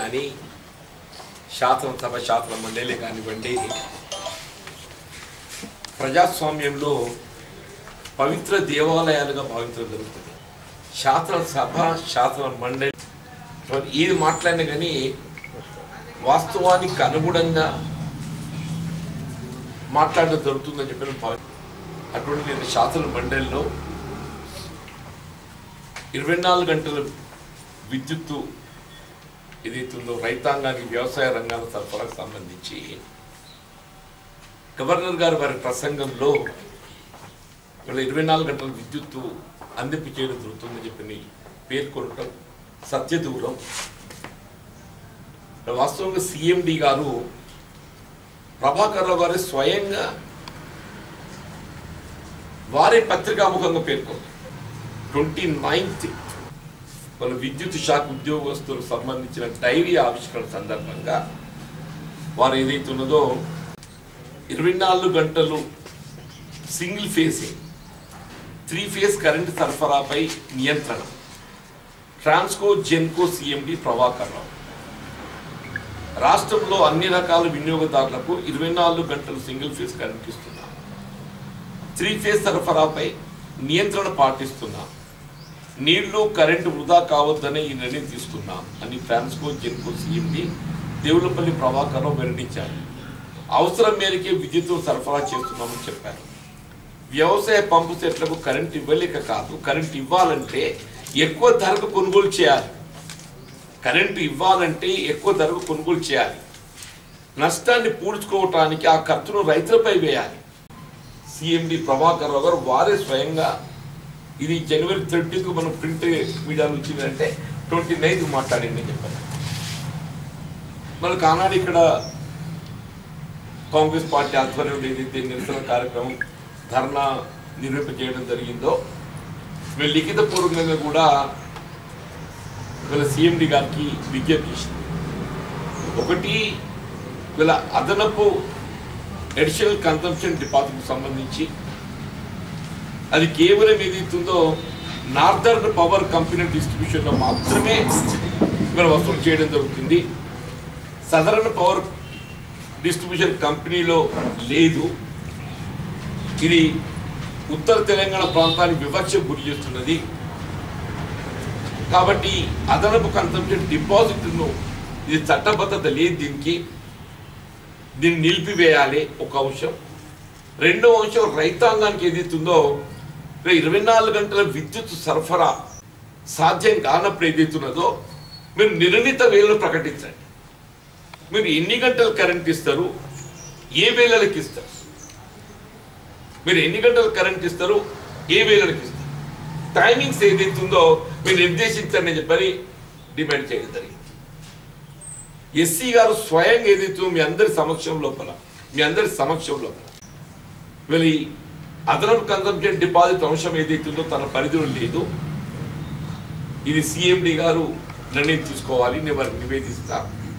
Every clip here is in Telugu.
కానీ శాసనసభ శాసన మండలి కానివ్వండి ప్రజాస్వామ్యంలో పవిత్ర దేవాలయాలుగా భావించడం జరుగుతుంది శాసనసభ శాసన మండలి మరి ఏది మాట్లాడినా కానీ వాస్తవానికి అనుగుణంగా మాట్లాడడం జరుగుతుందని చెప్పి నేను భావి అటువంటి నేను శాసన మండలిలో ఇరవై నాలుగు గంటల విద్యుత్తు ఏదైతుందో రైతాంగానికి వ్యవసాయ రంగాల సరఫరాకు సంబంధించి గవర్నర్ గారు వారి ప్రసంగంలో వీళ్ళ ఇరవై నాలుగు గంటల విద్యుత్తు అందింపు చేయడం జరుగుతుందని చెప్పి పేర్కొనటం సత్య దూరం వాస్తవంగా సిఎండి గారు ప్రభాకర్ రావు గారు స్వయంగా వారే పత్రికాముఖంగా పేర్కొన్నారు ట్వంటీ నైన్త్ వాళ్ళ విద్యుత్ శాఖ ఉద్యోగస్తులకు సంబంధించిన డైరీ ఆవిష్కరణ సందర్భంగా వారు ఏదైతే ఉన్నదో ఇరవై నాలుగు గంటలు single phasing three phase current సరఫరాపై నియంత్రణ ట్రాన్స్కో జెన్కో సిఎండి ప్రభాకర్ రావు రాష్ట్రంలో అన్ని రకాల వినియోగదారులకు ఇరవై నాలుగు గంటలు సింగిల్ ఫేజ్ కరెంట్ ఇస్తున్నాం త్రీ ఫేజ్ సరఫరాపై నియంత్రణ పాటిస్తున్నాం నీళ్లు కరెంటు వృధా కావద్దనే ఈ నిర్ణయం తీసుకున్నాం అని ట్రాన్స్కో జెన్కో సీఎండి దేవులపల్లి ప్రభాకర్ వెల్లడించారు అవసరం మేరకే విద్యుత్తు సరఫరా చేస్తున్నామని చెప్పారు వ్యవసాయ పంపు సెట్లకు కరెంట్ ఇవ్వలేక కాదు కరెంట్ ఇవ్వాలంటే ఎక్కువ ధరకు కొనుగోలు చేయాలి కరెంటు ఇవ్వాలంటే ఎక్కువ ధరకు కొనుగోలు చేయాలి నష్టాన్ని పూడ్చుకోవటానికి ఆ ఖర్చును రైతులపై వేయాలి సిఎండి ప్రభాకర్ రావు గారు వారే స్వయంగా ఇది జనవరి థర్టీకు మనం ప్రింట్ మీడియాలో వచ్చిందంటే ట్వంటీ నైన్త్ మాట్లాడింది అని చెప్పారు మనకు ఆనాడు ఇక్కడ కాంగ్రెస్ పార్టీ ఆధ్వర్యంలో ఏదైతే నిరసన కార్యక్రమం ధర్నా నిర్వహింప చేయడం జరిగిందో వీళ్ళు లిఖిత పూర్వకంగా కూడా వీళ్ళ సిఎండి గారికి విజ్ఞప్తి చేసింది ఒకటి వీళ్ళ అదనపు అడిషనల్ కన్సంప్షన్ డిపాజిట్కి సంబంధించి అది కేవలం ఏదైతుందో నార్దర్న్ పవర్ కంపెనీ డిస్ట్రిబ్యూషన్లో మాత్రమే ఇక్కడ వసూలు చేయడం జరుగుతుంది సదరన్ పవర్ డిస్ట్రిబ్యూషన్ కంపెనీలో లేదు ఇది ఉత్తర తెలంగాణ ప్రాంతానికి వివక్ష గురి చేస్తున్నది కాబట్టి అదనపు కన్సంప్షన్ డిపాజిట్ను ఇది చట్టబద్ధత లేదు దీనికి దీన్ని నిలిపివేయాలి ఒక అంశం రెండో అంశం రైతాంగానికి ఏదైతుందో ఇరవై నాలుగు గంటల విద్యుత్ సరఫరా సాధ్యం కానప్పుడు ఏదైతున్నదో మీరు నిర్ణీత వేళను ప్రకటించండి మీరు ఎన్ని గంటలు కరెంట్ ఇస్తారు ఏ వేళలకు ఇస్తారు మీరు ఎన్ని గంటలు కరెంట్ ఇస్తారు ఏ వేళలకు ఇస్తారు టైమింగ్స్ ఏదైతుందో మీరు నిర్దేశించండి అని చెప్పని డిమాండ్ చేయడం జరిగింది ఎస్సీ గారు స్వయంగా ఏదైతుందో మీ అందరి సమక్షం లోపల మీ అందరి సమక్షం లోపల వీళ్ళ ఈ అదనపు కన్సంప్షన్ డిపాజిట్ అంశం ఏదైతుందో తన పరిధిలో లేదు ఇది సిఎండి గారు నిర్ణయం తీసుకోవాలి నేను వారికి నివేదిస్తా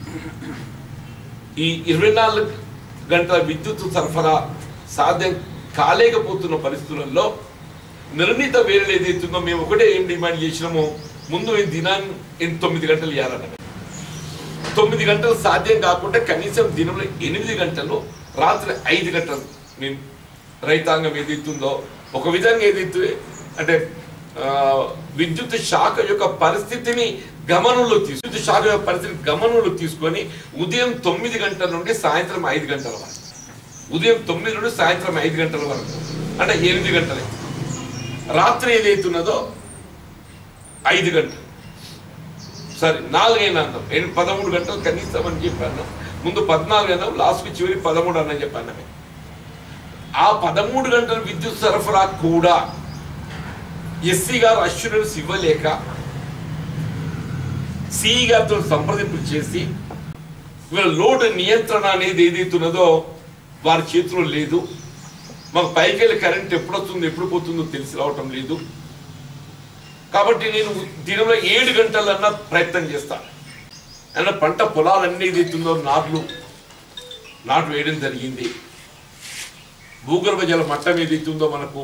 ఈ ఇరవై నాలుగు గంటల విద్యుత్ సరఫరా సాధ్యం కాలేకపోతున్న పరిస్థితులలో నిర్ణీత వేళలు ఏదైతుందో మేము ఒకటే ఏం డిమాండ్ చేసినామో ముందు ఈ దినాన్ని ఎన్- తొమ్మిది గంటలు ఇవ్వాలన్నమాట తొమ్మిది గంటలు సాధ్యం కాకుండా కనీసం దినంలో ఎనిమిది గంటలు రాత్రి ఐదు గంటలు మేము రైతాంగం ఏదైతుందో ఒక విధంగా ఏదైతే అంటే ఆ, విద్యుత్ శాఖ యొక్క పరిస్థితిని గమనంలో తీసు విద్యుత్ శాఖ యొక్క పరిస్థితిని గమనంలో తీసుకొని ఉదయం తొమ్మిది గంటల నుండి సాయంత్రం ఐదు గంటల వరకు ఉదయం తొమ్మిది నుండి సాయంత్రం ఐదు గంటల వరకు అంటే ఎనిమిది గంటలే రాత్రి ఏదైతున్నదో ఐదు గంటలు సరే నాలుగైనా అన్నాం ఎనిమిది పదమూడు గంటలు కనీసం అని చెప్పాను ముందు పద్నాలుగు అన్నాం లాస్ట్కి చివరి పదమూడు అన్న చెప్పాను నేను. ఆ పదమూడు గంటల విద్యుత్ సరఫరా కూడా ఎస్సీ గారు అష్యూరెన్స్ ఇవ్వలేక సిఈ గారితో సంప్రదింపులు చేసి వీళ్ళ లోడ్ నియంత్రణ అనేది ఏదైతున్నదో వారి చేతిలో లేదు మాకు పైకి వెళ్ళి కరెంట్ ఎప్పుడు వస్తుందో ఎప్పుడు పోతుందో తెలిసి రావటం లేదు కాబట్టి నేను దినంలో ఏడు గంటలన్నా ప్రయత్నం చేస్తాను అన్న పంట పొలాలన్నీ ఏదైతుందో నాట్లు నాటు వేయడం జరిగింది భూగర్భ జల మట్టం ఏదైతుందో మనకు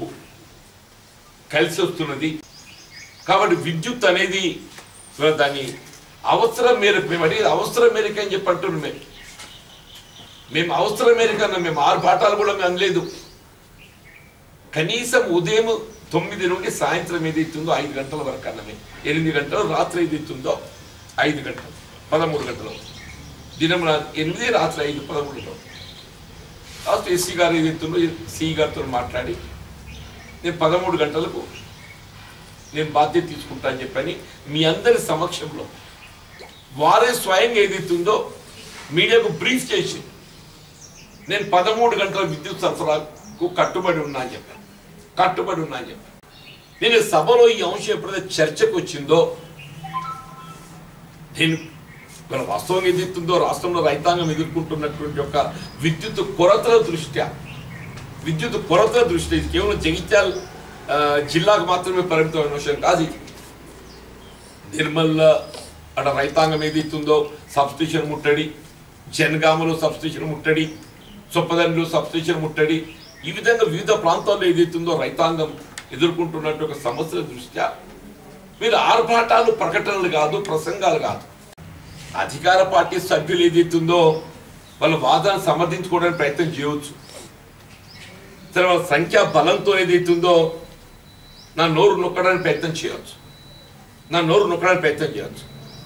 కలిసి వస్తున్నది కాబట్టి విద్యుత్ అనేది ఇవాళ దాన్ని అవసరం మేరకు మేము అడిగేది అవసరం మేరకు అని చెప్పి అంటున్నాం మేము మేము అవసరం మేరకు అన్నాం మేము ఆరు పాఠాలు కూడా మేము అనలేదు కనీసం ఉదయం తొమ్మిది నుండి సాయంత్రం ఏదైతుందో ఐదు గంటల వరకు అన్నమే ఎనిమిది గంటలు రాత్రి ఏదైతుందో ఐదు గంటలు పదమూడు గంటలు దినం రా ఎనిమిది రాత్రి ఐదు పదమూడులో లాస్ట్ ఎస్సీ గారు ఏదైతుందో సిఈ గారితో మాట్లాడి నేను పదమూడు గంటలకు నేను బాధ్యత తీసుకుంటా అని చెప్పని మీ అందరి సమక్షంలో వారే స్వయంగా ఏదైతుందో మీడియాకు బ్రీఫ్ చేసి నేను పదమూడు గంటల విద్యుత్ సరఫరాకు కట్టుబడి ఉన్నా అని చెప్పాను కట్టుబడి ఉన్నా అని చెప్పాను నేను సభలో ఈ అంశం ఎప్పుడైతే చర్చకు వచ్చిందో నేను మన వాస్తవం ఏదైతుందో రాష్ట్రంలో రైతాంగం ఎదుర్కొంటున్నటువంటి యొక్క విద్యుత్ కొరతల దృష్ట్యా విద్యుత్ కొరతల దృష్ట్యా ఇది కేవలం జగిత్యాల ఆ, జిల్లాకు మాత్రమే పరిమితమైన విషయం కాదు ఇది నిర్మల్ అక్కడ రైతాంగం ఏదైతుందో సబ్స్టేషన్ ముట్టడి జనగామలో సబ్స్టేషన్ ముట్టడి చొప్పదండ్లు సబ్స్టేషన్ ముట్టడి ఈ విధంగా వివిధ ప్రాంతాల్లో ఏదైతుందో రైతాంగం ఎదుర్కొంటున్నట్టు ఒక సమస్యల దృష్ట్యా మీరు ఆర్భాటాలు ప్రకటనలు కాదు ప్రసంగాలు కాదు అధికార పార్టీ సభ్యులు ఏదైతుందో వాళ్ళ వాదన సమర్థించుకోవడానికి ప్రయత్నం చేయవచ్చు సరే వాళ్ళ సంఖ్యా బలంతో ఏదైతుందో నా నోరు నొక్కడానికి ప్రయత్నం చేయవచ్చు నా నోరు నొక్కడానికి ప్రయత్నం చేయవచ్చు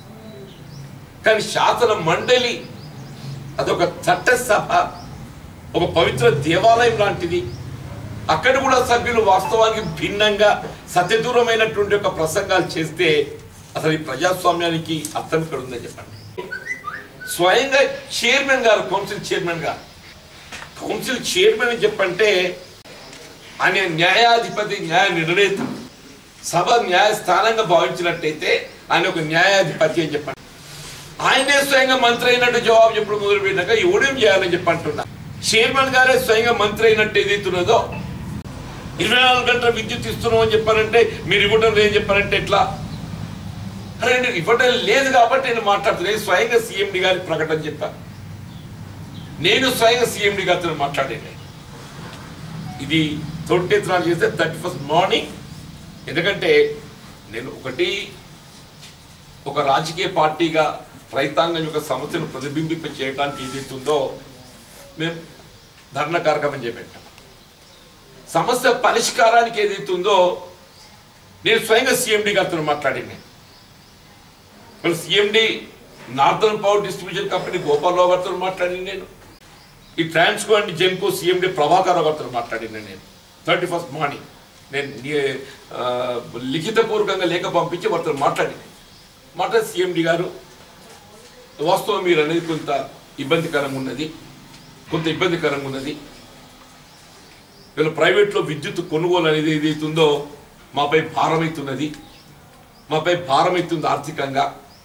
కానీ శాసన మండలి అదొక చట్టసభ ఒక పవిత్ర దేవాలయం లాంటిది అక్కడ కూడా సభ్యులు వాస్తవానికి భిన్నంగా సత్యదూరమైనటువంటి ఒక ప్రసంగాలు చేస్తే అసలు ఈ ప్రజాస్వామ్యానికి అర్థం ఇక్కడ ఉందని చెప్పండి స్వయంగా చైర్మన్ గారు కౌన్సిల్ చైర్మన్ గారు కౌన్సిల్ చైర్మన్ అని చెప్పంటే ఆయన న్యాయాధిపతి న్యాయ నిర్ణేత సభ న్యాయస్థానంగా భావించినట్టయితే ఆయన ఒక న్యాయాధిపతి అని చెప్పండి ఆయనే స్వయంగా మంత్రి అయినట్టు జవాబు చెప్పుడు మొదలు పెట్టాక ఎవడేం చేయాలని చెప్పి అంటున్నా చైర్మన్ గారే స్వయంగా మంత్రి అయినట్టు ఏదైతున్నదో ఇరవై నాలుగు గంటల విద్యుత్ ఇస్తున్నాం అని చెప్పారంటే మీరు ఇవ్వడం లేదని చెప్పారంటే ఎట్లా అరే నేను ఇవ్వడం లేదు కాబట్టి నేను మాట్లాడుతున్నాను నేను స్వయంగా సీఎండి గారి ప్రకటన చెప్పాను నేను స్వయంగా సీఎండి గారితో మాట్లాడాను ఇది తొట్టెత్తనాలు చేస్తే థర్టీ ఫస్ట్ మార్నింగ్ ఎందుకంటే నేను ఒకటి ఒక రాజకీయ పార్టీగా రైతాంగం యొక్క సమస్యను ప్రతిబింబింప చేయడానికి ఏదైతుందో మేము ధర్నా కార్యక్రమం చేపట్టాం సమస్య పరిష్కారానికి ఏదైతుందో నేను స్వయంగా సీఎండి గారితో మాట్లాడింది మరి CMD northern power distribution company Gopalarao గారితో మాట్లాడింది నేను ఈ ట్రాన్స్కో అండ్ జెన్కో సీఎండి ప్రభాకర్ గారితో మాట్లాడింది నేను థర్టీ ఫస్ట్ మార్నింగ్ నేను నీ- ఆ, లిఖితపూర్వకంగా లేఖ పంపించి వారితో మాట్లాడింది మాట్లాడి సీఎండి గారు వాస్తవం మీరు అనేది కొంత ఇబ్బందికరంగా ఉన్నది కొంత ఇబ్బందికరంగా ఉన్నది వీళ్ళు ప్రైవేట్లో విద్యుత్ కొనుగోలు అనేది ఏదైతుందో మాపై భారమవుతున్నది మాపై భారమవుతుంది ఆర్థికంగా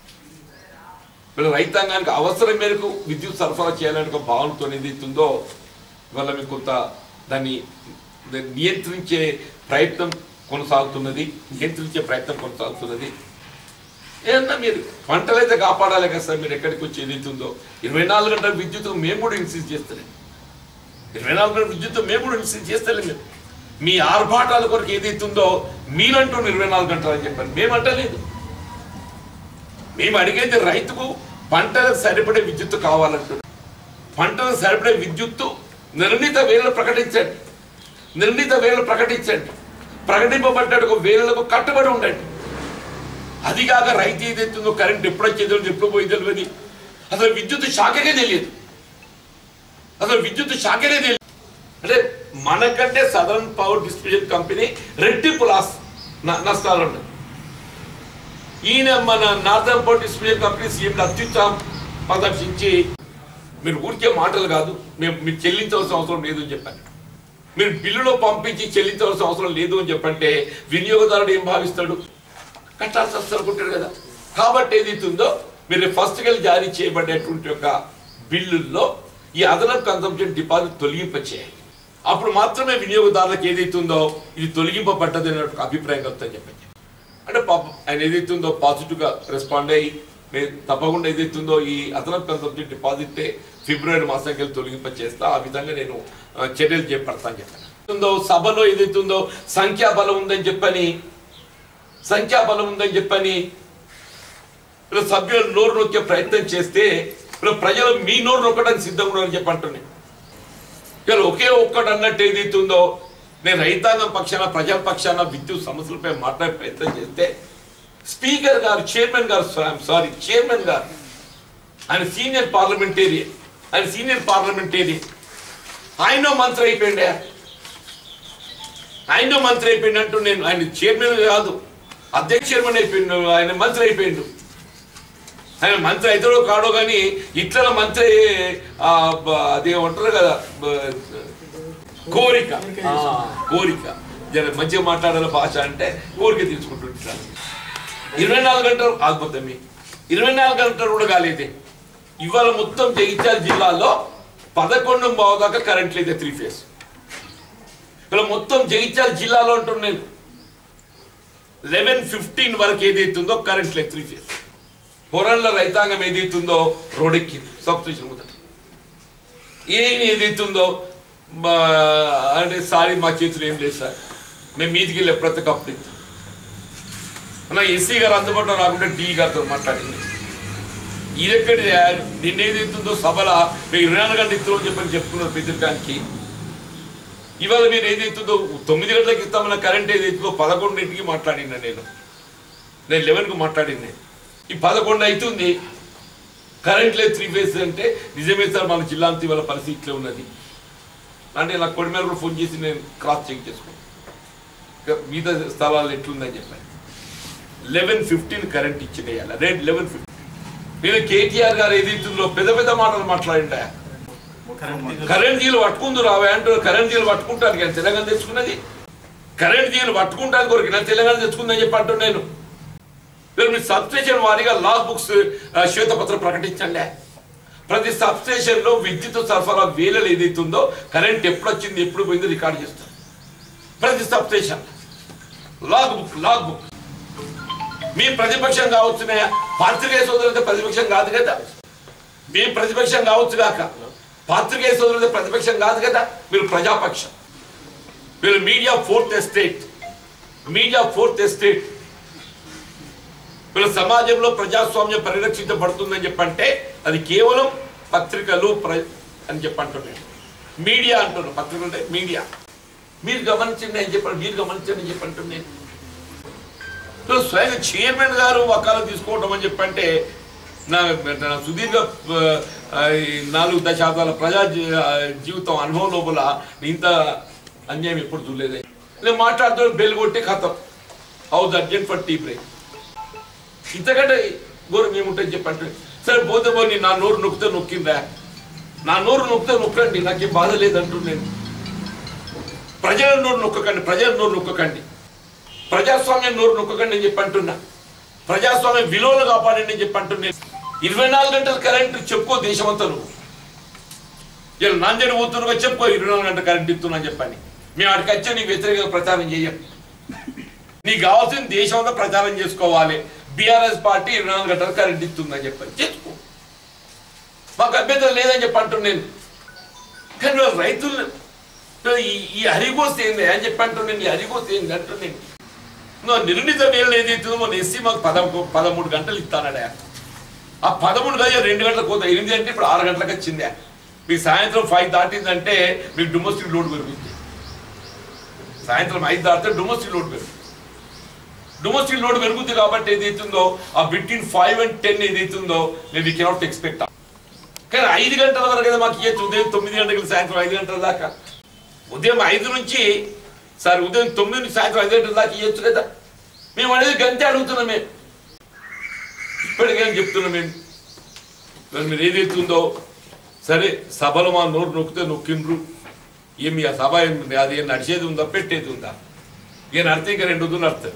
వీళ్ళ రైతాంగానికి అవసరం మేరకు విద్యుత్ సరఫరా చేయాలని ఒక భావనతో ఏదైతుందో ఇవాళ మీకు కొంత దాన్ని దాన్ని నియంత్రించే ప్రయత్నం కొనసాగుతున్నది నియంత్రించే ప్రయత్నం కొనసాగుతున్నది ఏమన్నా మీరు పంటలైతే కాపాడాలి కదా సార్ మీరు ఎక్కడికి వచ్చి ఏదైతుందో ఇరవై నాలుగు గంటల విద్యుత్ మేము కూడా ఇన్సిస్ట్ చేస్తలేం ఇరవై నాలుగు గంటల విద్యుత్ మేము కూడా ఇన్సిస్ట్ చేస్తలేం మేము మీ ఆర్భాటాల కొరకు ఏదైతుందో మీరంటూ ఇరవై నాలుగు గంటలు అని చెప్పారు మేమంటలేదు మేము అడిగేది రైతుకు పంటలకు సరిపడే విద్యుత్ కావాలంటున్నాం పంటలకు సరిపడే విద్యుత్తు నిర్ణీత వేళలు ప్రకటించండి నిర్ణీత వేళలు ప్రకటించండి ప్రకటింపబడ్డ ఒక వేళలకు కట్టుబడి ఉండండి అది కాక రైతు ఏదైతుందో కరెంట్ ఎప్పుడు వచ్చేదో ఎప్పుడు పోయి తెలియదు అసలు విద్యుత్ శాఖకే తెలియదు అసలు విద్యుత్ శాఖనే తెలియదు అంటే మనకంటే సదరన్ పవర్ డిస్ట్రిబ్యూషన్ కంపెనీ రెట్టింపు లాస్ న- నష్టాలు ఉన్నాయి ఈయన మన northern power distribution company CM అత్యుత్సాహం ప్రదర్శించి మీరు ఊరికే మాటలు కాదు మేము మీరు చెల్లించవలసిన అవసరం లేదు అని చెప్పాను మీరు బిల్లులో పంపించి చెల్లించవలసిన అవసరం లేదు అని చెప్పంటే వినియోగదారుడు ఏం భావిస్తాడు కట్టాల్సి వస్తుంది అనుకుంటాడు కదా కాబట్టి ఏదైతుందో మీరు ఫస్ట్ గా జారీ చేయబడేటువంటి యొక్క బిల్లుల్లో ఈ అదనపు కన్సంప్షన్ డిపాజిట్ తొలగింపచేయాలి అప్పుడు మాత్రమే వినియోగదారులకు ఏదైతుందో ఇది తొలగింపబడ్డది అనే ఒక అభిప్రాయం కలుగుతుందని చెప్పండి అంటే పాప ఆయన ఏదైతుందో పాజిటివ్ గా రెస్పాండ్ అయ్యి మీరు తప్పకుండా ఏదైతుందో ఈ అదనపు కన్సంప్షన్ డిపాజిట్ ఫిబ్రవరి మాసంకి వెళ్ళి తొలగింప చేస్తా ఆ విధంగా నేను ఆ, చర్యలు చేపడతాను చెప్పాను ఉందో సభలో ఏదైతుందో సంఖ్యాబలం ఉందని చెప్పని సంఖ్యాబలం ఉందని చెప్పని ఇలా సభ్యులు నోరు నొక్కే ప్రయత్నం చేస్తే ఇలా ప్రజలు మీ నోరు నొక్కడానికి సిద్ధంగా ఉన్నారని చెప్పి అంటున్నాను ఇక్కడ ఒకే ఒక్కటి అన్నట్టు ఏదైతుందో నేను రైతాంగం పక్షాన ప్రజల పక్షాన విద్యుత్ సమస్యలపై మాట్లాడే ప్రయత్నం చేస్తే స్పీకర్ గారు చైర్మన్ గారు సారీ చైర్మన్ గారు ఆయన సీనియర్ పార్లమెంటేరియన్ ఆయన సీనియర్ పార్లమెంటేరియన్ ఆయన మంత్రి అయిపోయిండే ఆయన మంత్రి అయిపోయిండు అంటూ నేను ఆయన చైర్మన్ కాదు అధ్యక్ష చైర్మన్ అయిపోయిండు ఆయన మంత్రి అయిపోయిండు ఆయన మంత్రి అవుతాడో కాడో కానీ ఇట్ల మంత్రి ఆ, బ- అది ఉంటారు కదా బ- కోరిక ఆ, కోరిక జర మంచిగా మాట్లాడాల భాష అంటే కోరిక తీసుకుంటుంటారు ఇరవై నాలుగు గంటలు ఆగిపోతాయి ఇరవై నాలుగు గంటలు కూడా కాలేదే ఇవాళ మొత్తం జగిత్యాల జిల్లాలో పదకొండు బావు దాకా కరెంట్ లేదు త్రీ ఫేస్ ఇక్కడ మొత్తం జగిత్యాల జిల్లాలో ఉంటున్నాను లెవెన్ ఫిఫ్టీన్ వరకు ఏదైతుందో కరెంట్ లేదు త్రీ ఫేస్ పొరల్ల రైతాంగం ఏదైతుందో రోడ్డెక్కి సబ్స్టేషన్ ముందట ఏం ఏదైతుందో మా అంటే సారీ మా చేతులు ఏం లేదు సార్ మేము మీదికి వెళ్ళి ఎప్పుడైతే కప్పుడు ఇస్తాం నా ఎస్సీ గారు అందుబాటులో రాకుండా డి గారితో మాట్లాడింది ఇదెక్కడి నిన్న ఏదైతుందో సభల మీరు ఇరవై నాలుగు గంటలు ఇస్తామని చెప్పని చెప్పుకున్నారు పెద్దడానికి ఇవాళ మీరు ఏదైతుందో తొమ్మిది గంటలకు ఇస్తామన్న కరెంట్ ఏదైతుందో పదకొండింటికి మాట్లాడినా నేను నేను లెవెన్కి మాట్లాడింది నేను. ఈ పదకొండు అవుతుంది కరెంట్ లేదు త్రీ ఫేస్ అంటే నిజమే సార్ మన జిల్లా అంతా ఇవాళ పరిస్థితి ఇట్లా ఉన్నది అంటే నాకు కొడి మీద కూడా ఫోన్ చేసి నేను క్రాస్ చెక్ చేసుకున్నాను ఇంకా మిగతా స్థలాలు ఎట్లుందని చెప్పాను లెవెన్ ఫిఫ్టీన్ కరెంట్ ఇచ్చినేయాలి రేట్ లెవెన్ ఫిఫ్టీన్ నేను కేటీఆర్ గారు ఏదైతుందో పెద్ద పెద్ద మాటలు మాట్లాడిండా కరెంట్ జీలు పట్టుకుందు రావే అంటారు కరెంట్ జీలు పట్టుకుంటాను కానీ తెలంగాణ తెచ్చుకున్నది కరెంట్ జీలు పట్టుకుంటాను కొరకు నేను తెలంగాణ తెచ్చుకుందని చెప్పి అంటున్నాను నేను మీరు మీ సబ్స్టేషన్ వారీగా లాగ్ బుక్స్ ఆ, శ్వేతపత్రం ప్రకటించండి ప్రతి సబ్స్టేషన్ లో విద్యుత్ సరఫరా వేలలు ఏదైతుందో కరెంట్ ఎప్పుడు వచ్చింది ఎప్పుడు పోయిందో రికార్డ్ చేస్తారు ప్రతి substation log book log book మీ ప్రతిపక్షం కావచ్చునే పాత్రికేయ సోదరులైతే ప్రతిపక్షం కాదు కదా మీ ప్రతిపక్షం కావచ్చు కాక పాత్రికేయ సోదరులైతే ప్రతిపక్షం కాదు కదా మీరు ప్రజాపక్షం మీరు media fourth estate media fourth estate వీళ్ళ సమాజంలో ప్రజాస్వామ్యం పరిరక్షించబడుతుందని చెప్పంటే అది కేవలం పత్రికలు ప్ర అని చెప్పంటున్నాను మీడియా అంటున్నాను పత్రికలు అంటే మీడియా మీరు గమనించండి అని చెప్పండి మీరు గమనించండి అని చెప్పంటున్నాను సో స్వయంగా చైర్మన్ గారు వకాలు తీసుకోవడం అని చెప్పంటే నా నా సుదీర్ఘ ఆ, ఈ నాలుగు దశాబ్దాల ప్రజా జీ- ఆ, జీవితం అనుభవం లోపల ఇంత అన్యాయం ఎప్పుడు చూడలేదు నేను మాట్లాడుతూ బెల్ కొట్టి ఖతం house urgent for tea break ఇంతకంటే ఘోరం ఏముంటుంది చెప్పండి సరే పోతే పోనీ నా నోరు నొక్కితే నొక్కిందా నా నోరు నొక్కితే నొక్కండి నాకేం బాధ లేదంటూ నేను ప్రజల నోరు నొక్కకండి ప్రజల నోరు నొక్కకండి ప్రజాస్వామ్యం నోరు నొక్కకండి అని చెప్పి అంటున్నా ప్రజాస్వామ్యం విలువలు కాపాడండి అని చెప్పి అంటున్నా ఇరవై నాలుగు గంటల కరెంట్ చెప్పుకో దేశమంతా నువ్వు ఇలా నాందేడు పోతున్నా చెప్పుకో ఇరవై నాలుగు గంటల కరెంట్ ఇస్తున్నా అని చెప్పని మేము ఆడికి వచ్చి నీకు వ్యతిరేకంగా ప్రచారం చేయం నీకు కావాల్సిన దేశం అంతా ప్రచారం చేసుకోవాలి బీఆర్ఎస్ పార్టీ ఇరవై నాలుగు గంటల కరెంట్ ఇస్తుందని చెప్పని చేసుకో మాకు అభ్యంతరం లేదని చెప్పి అంటున్నాను నేను కానీ వాళ్ళు రైతులు ఈ- ఈ హరిగోస్ ఏంది అని చెప్పి అంటున్నాను ఈ హరిగోస్ ఏంది అంటున్నాను నువ్వు నిర్ణీత వేలు ఏదైతుందో మన ఎస్సీ మాకు పద పదమూడు గంటలు ఇస్తానడా ఆ పదమూడు గంటలు రెండు గంటలకు పోతా ఎనిమిది అంటే ఇప్పుడు ఆరు గంటలకు వచ్చిందే మీకు సాయంత్రం ఫైవ్ దాటిందంటే మీకు డొమెస్టిక్ లోడ్ పెరుగుతుంది సాయంత్రం ఐదు దాటితే డొమెస్టిక్ లోడ్ పెరుగుతుంది డొమెస్టిక్ లోడ్ పెరుగుతుంది కాబట్టి ఏదైతుందో ఆ బిట్వీన్ ఫైవ్ అండ్ టెన్ ఏదైతుందో మేము వీ కెనాట్ ఎక్స్పెక్ట్ కానీ ఐదు గంటల వరకు కదా మాకు ఇవ్వచ్చు ఉదయం తొమ్మిది గంటలకు సాయంత్రం ఐదు గంటల దాకా ఉదయం ఐదు నుంచి సార్ ఉదయం తొమ్మిది నుంచి సాయంత్రం ఐదు గంటల దాకా ఇవ్వచ్చు కదా మేము అనేది గంటే అడుగుతున్నాం మేము ఇప్పటికేం చెప్తున్నాం మేము మరి మీరు ఏదైతుందో సరే సభలో మా నోరు నొక్కితే నొక్కిండ్రు ఏమి ఆ సభ ఏం అది ఏం నడిచేది ఉందా పెట్టేది ఉందా ఇక నడితే ఇంకా రెండు వద్దు నడుతుంది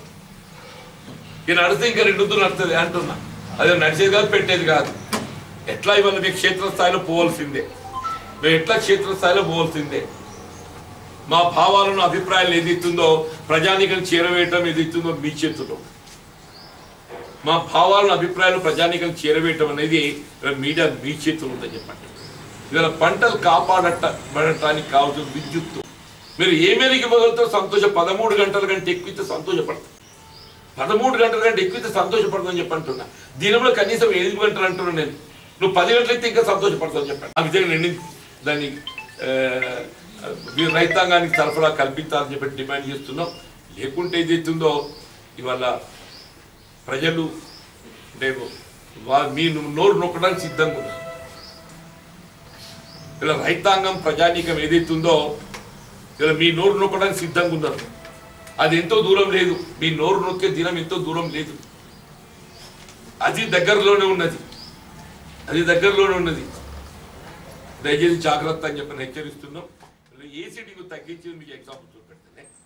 ఇక నడితే ఇంకా రెండు వద్దు నడుతుంది అంటున్నా అదే నడిచేది కాదు పెట్టేది కాదు ఎట్లా ఇవాళ మీకు క్షేత్రస్థాయిలో పోవాల్సిందే మేము ఎట్లా క్షేత్రస్థాయిలో పోవాల్సిందే మా భావాలను అభిప్రాయాలు ఏదైతుందో ప్రజానికం చేరవేయటం ఏదైతుందో మీ చేతుల్లో మా భావాలను అభిప్రాయాలు ప్రజానికం చేరవేయటం అనేది మీడియా మీ చేతులు ఉందని చెప్పండి ఇవాళ పంటలు కాపాడటానికి కావాల్సిన విద్యుత్తు మీరు ఏ మేరకు ఇవ్వగలుగుతారో సంతోషం పదమూడు గంటల కంటే ఎక్కువ ఇస్తే సంతోషపడతారు పదమూడు గంటల కంటే ఎక్కువ సంతోషపడదని చెప్పి అంటున్నా దీనిలో కనీసం ఎనిమిది గంటలు అంటున్నాను నేను నువ్వు పది గంటలైతే ఇంకా సంతోషపడతావు చెప్పండి ఆ విధంగా నేను దాన్ని ఆ, మీరు రైతాంగానికి సరఫరా కల్పించాలని చెప్పి డిమాండ్ చేస్తున్నాం లేకుంటే ఏదైతుందో ఇవాళ ప్రజలు అంటే వా- మీ నోరు నొక్కడానికి సిద్ధంగా ఉన్నారు ఇలా రైతాంగం ప్రజానీకం ఏదైతుందో ఇలా మీ నోరు నొక్కడానికి సిద్ధంగా ఉన్నారు అది ఎంతో దూరం లేదు మీ నోరు నొక్కే దినం ఎంతో దూరం లేదు అది దగ్గరలోనే ఉన్నది అది దగ్గరలోనే ఉన్నది దయచేసి జాగ్రత్త అని చెప్పి హెచ్చరిస్తున్నాం ఏ సీటింగ్ తగ్గించి మీకు ఎగ్జాంపుల్ చూపెడుతున్నాయి